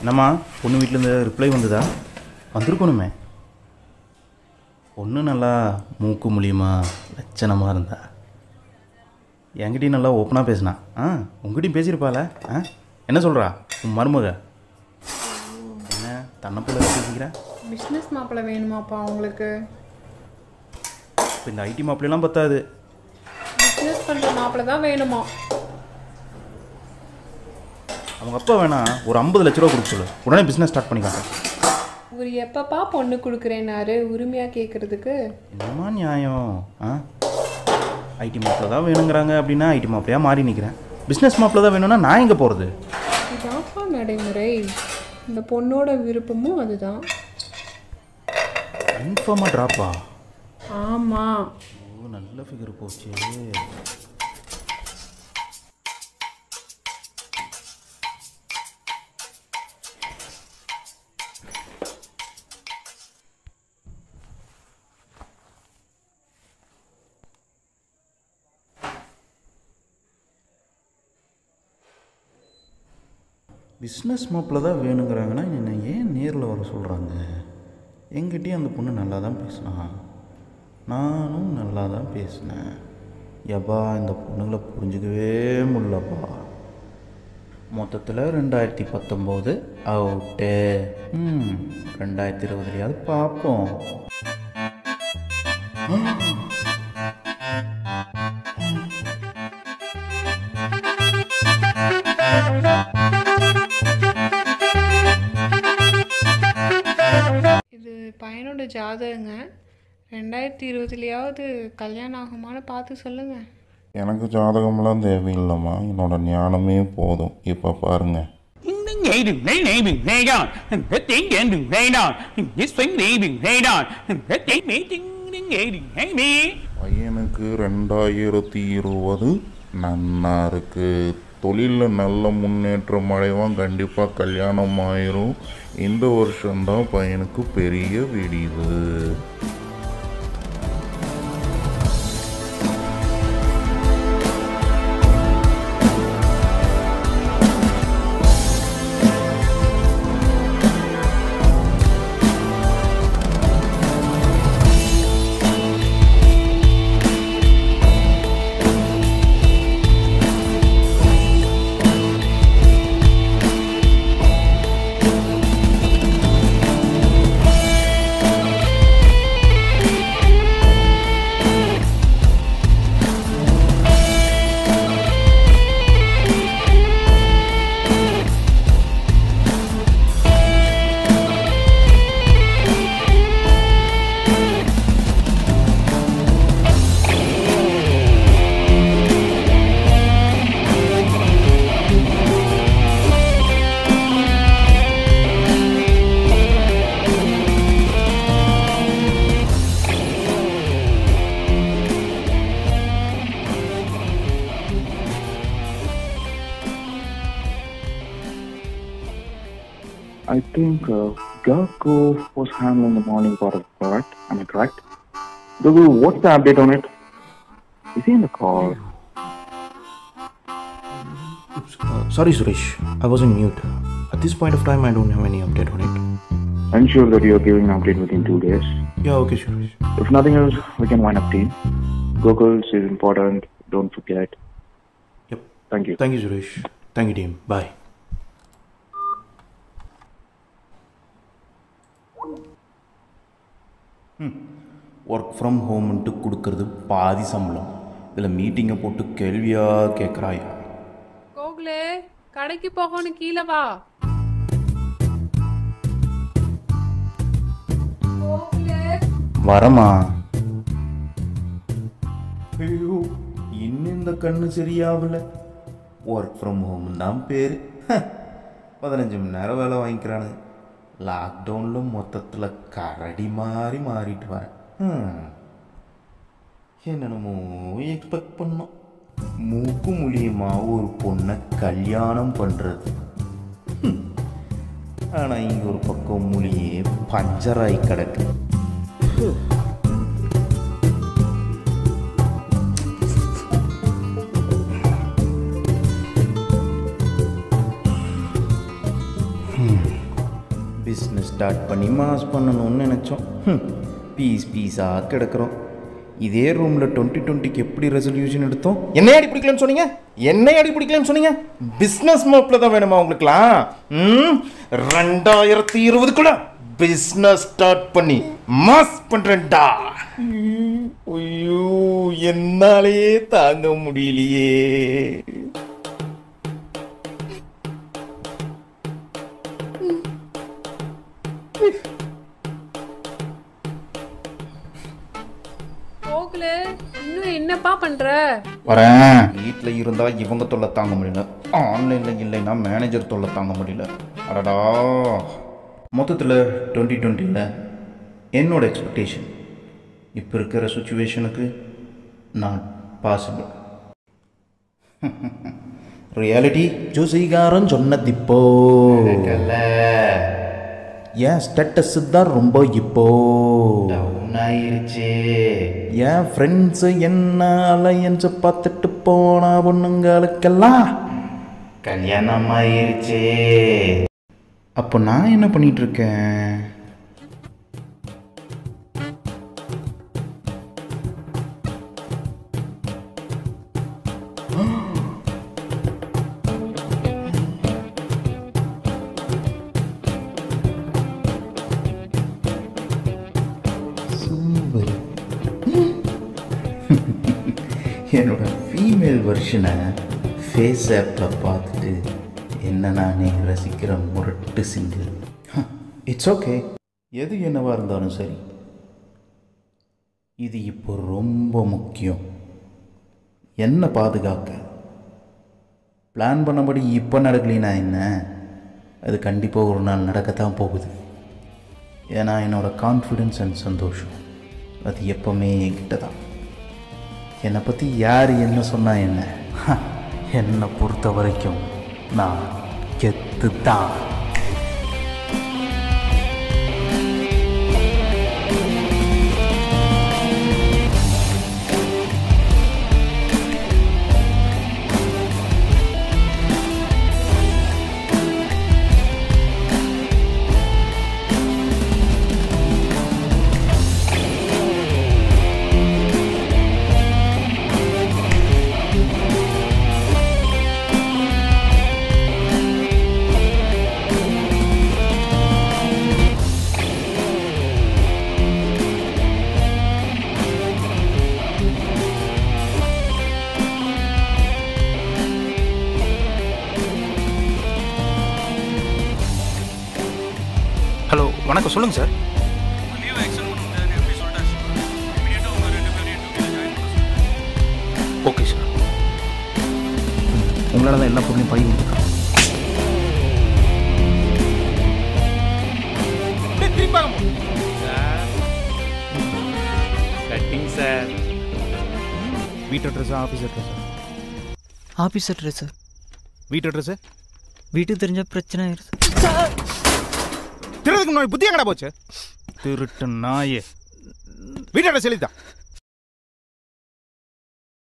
என்னம்மா பொண்ணு வீட்டிலேருந்து ரிப்ளை வந்ததா வந்திருக்கணுமே பொண்ணு நல்லா மூக்கு மூலியமா லட்சணமாக இருந்தா என்கிட்டயும் நல்லா ஓப்பனாக பேசினா ஆ உங்ககிட்டயும் பேசியிருப்பாள ஆ என்ன சொல்கிறா உன் மருமக என்ன தன்னை போல பேசிக்கிறா பிஸ்னஸ் மாப்பிள்ளை வேணுமாப்பா உங்களுக்கு இப்போ இந்த ஐடி மாப்பிள்ளைலாம் பத்தாது பிஸ்னஸ் பண்ணுற மாப்பிள்ளை தான் வேணுமா அவங்க அப்பா வேணா ஒரு ஐம்பது லட்ச ரூபா கொடுக்க சொல்லு உடனே பிஸ்னஸ் ஸ்டார்ட் பண்ணிக்காங்க இவர் எப்பப்பா பொண்ணு கொடுக்குறேன்னாரு உரிமையாக கேட்குறதுக்கு என்னம்மா நியாயம் ஆ ஐடி மாப்பிள்ள தான் வேணுங்கிறாங்க அப்படின்னா ஐடி மாப்பிளையாக மாறி நிற்கிறேன் பிஸ்னஸ் மாப்பிள்ள தான் வேணும்னா நான் எங்கே போகிறது இதான்ப்பா நடைமுறை இந்த பொண்ணோட விருப்பமும் அதுதான் கன்ஃபார்மாக ட்ராப்பா ஆமாம் ஓ நல்ல ஃபிகர் போச்சு பிஸ்னஸ் மாப்பிள்ள தான் வேணுங்கிறாங்கன்னா என்னை ஏன் நேரில் வர சொல்கிறாங்க எங்கிட்டயும் அந்த பொண்ணு நல்லா தான் பேசினான் நானும் நல்லா தான் பேசினேன் யப்பா இந்த பொண்ணுங்களை புரிஞ்சுக்கவே முடியலப்பா மொத்தத்தில் ரெண்டாயிரத்தி பத்தொம்போது அவுட்டு ம் ரெண்டாயிரத்தி இருபதுலையாவது பார்ப்போம் இது பையனோட ஜாதகங்க ரெண்டாயிரத்தி இருபதுலையாவது கல்யாணம் ஆகுமான்னு பார்த்து சொல்லுங்கள் எனக்கு ஜாதகம்லாம் தேவையில்லைம்மா என்னோட ஞானமே போதும் இப்போ பாருங்க ngày đừng lấy này đừng lấy đó rất tiếng đèn đừng lấy đó rất xoánh đi đừng lấy đó rất tiếng mỹ tiếng đến nghệ đừng lấy đi பையனுக்கு ரெண்டாயிரத்தி இருபது நன்னா இருக்கு தொழிலில் நல்ல முன்னேற்றம் அடைவான் கண்டிப்பாக கல்யாணம் ஆயிரும் இந்த வருஷம்தான் பையனுக்கு பெரிய விடிவு I think uh, Gakko was handling the morning part of the product. Am I correct? Google, what's the update on it? Is he in the call? Sorry Suresh I was in mute at this point of time I don't have any update on it Ensure that you're giving an update within two days. Yeah okay Suresh If nothing else, we can wind up team. Googles is important. Don't forget. Yep. Thank you. Thank you Suresh thank you team bye work from ஹோம்ன்ட்டு கொடுக்கறது பாதி சம்பளம் இதில் மீட்டிங்கை போட்டு கேள்வியாக கேட்குறாயா கோகுலே கடைக்கு போகணும் கீழே வா வரமா ஐயோ இன்னும் இந்த கண்ணு சரியாகல ஒர்க் ஃப்ரம் ஹோம் தான் பேர் பதினஞ்சு மணி நேரம் வேலை வாங்கிக்கிறானு லாக்டவுனில் மொத்தத்தில் கரடி மாதிரி மாறிட்டு வரேன் ஹம். என்னென்னமோ எக்ஸ்பெக்ட் பண்ணோம் மூக்கு மூலியமா ஒரு பொண்ணை கல்யாணம் பண்ணுறது ஆனால் இங்கே ஒரு பக்கம் மொழியே பஞ்சராய் கிடக்கு ம் ஸ்டார்ட் பண்ணி மாஸ் பண்ணணும்னு நினச்சோம் பீஸ் பீஸாக கிடக்குறோம் இதே ரூமில் டுவெண்ட்டி டுவெண்ட்டிக்கு எப்படி ரெசல்யூஷன் எடுத்தோம் என்ன அடி பிடிக்கலன்னு சொன்னீங்க என்ன அடி பிடிக்கலன்னு சொன்னீங்க பிஸ்னஸ் மோப்பில் தான் வேணுமா உங்களுக்குலாம் ம் ரெண்டாயிரத்தி இருபதுக்குள்ள பிஸ்னஸ் ஸ்டார்ட் பண்ணி மாஸ் பண்ணுறேன்டா ஐயோ என்னாலேயே தாங்க முடியலையே போகல இன்னும் என்னப்பா பண்ற வரேன் வீட்டில் இருந்தால் இவங்க தொல்லை தாங்க முடியல ஆன்லைனில் இல்லைன்னா மேனேஜர் தொல்லை தாங்க முடியல அடடா மொத்தத்தில் டுவெண்ட்டி டுவெண்ட்டியில் என்னோட எக்ஸ்பெக்டேஷன் இப்போ இருக்கிற சுச்சுவேஷனுக்கு நான் பாசிபிள் ரியாலிட்டி ஜோசிகாரன் சொன்னதிப்போ என் ஸ்டேட்டஸ் தான் ரொம்ப இப்போ டவுன் ஆயிருச்சு என் ஃப்ரெண்ட்ஸு என்ன அலையன்ஸ் பார்த்துட்டு போன பொண்ணுங்களுக்கெல்லாம் கல்யாணம் ஆயிருச்சு அப்போ நான் என்ன பண்ணிட்டு இருக்கேன் சூப்பர் என்னோட ஃபீமேல் வெர்ஷனை ஃபேஸ் ஆப்பில் பார்த்துட்டு என்ன நானே ரசிக்கிற முரட்டு சிங்கிள் இட்ஸ் ஓகே எது என்னவா இருந்தாலும் சரி இது இப்போ ரொம்ப முக்கியம் என்ன பாதுகாக்க பிளான் பண்ணபடி இப்போ நடக்கலைன்னா என்ன அது கண்டிப்பாக ஒரு நாள் நடக்கத்தான் போகுது ஏன்னா என்னோட கான்ஃபிடென்ஸ் அண்ட் சந்தோஷம் அது எப்பவுமே என்கிட்ட தான் என்னை பற்றி யார் என்ன சொன்னா என்ன ஹ, என்னை பொறுத்த வரைக்கும் நான் கெத்து தான் ஹலோ வணக்கம் சொல்லுங்க சார் ஓகே சார் உங்களால் தான் எல்லா பொருளையும் பழகி கொடுத்துருக்கேன் கட்டிங் சார் வீட்டு அட்ரஸா ஆஃபீஸ் அட்ரஸா ஆஃபீஸ் அட்ரஸ் சார் வீட்டு அட்ரஸு வீட்டுக்கு தெரிஞ்சால் பிரச்சனை ஆயிரும் திருறதுக்கு முன்னாடி புத்தி எங்கடா போச்சு திருட்டு நாயே வீட்டு அட்ரஸ் எழுதிதான்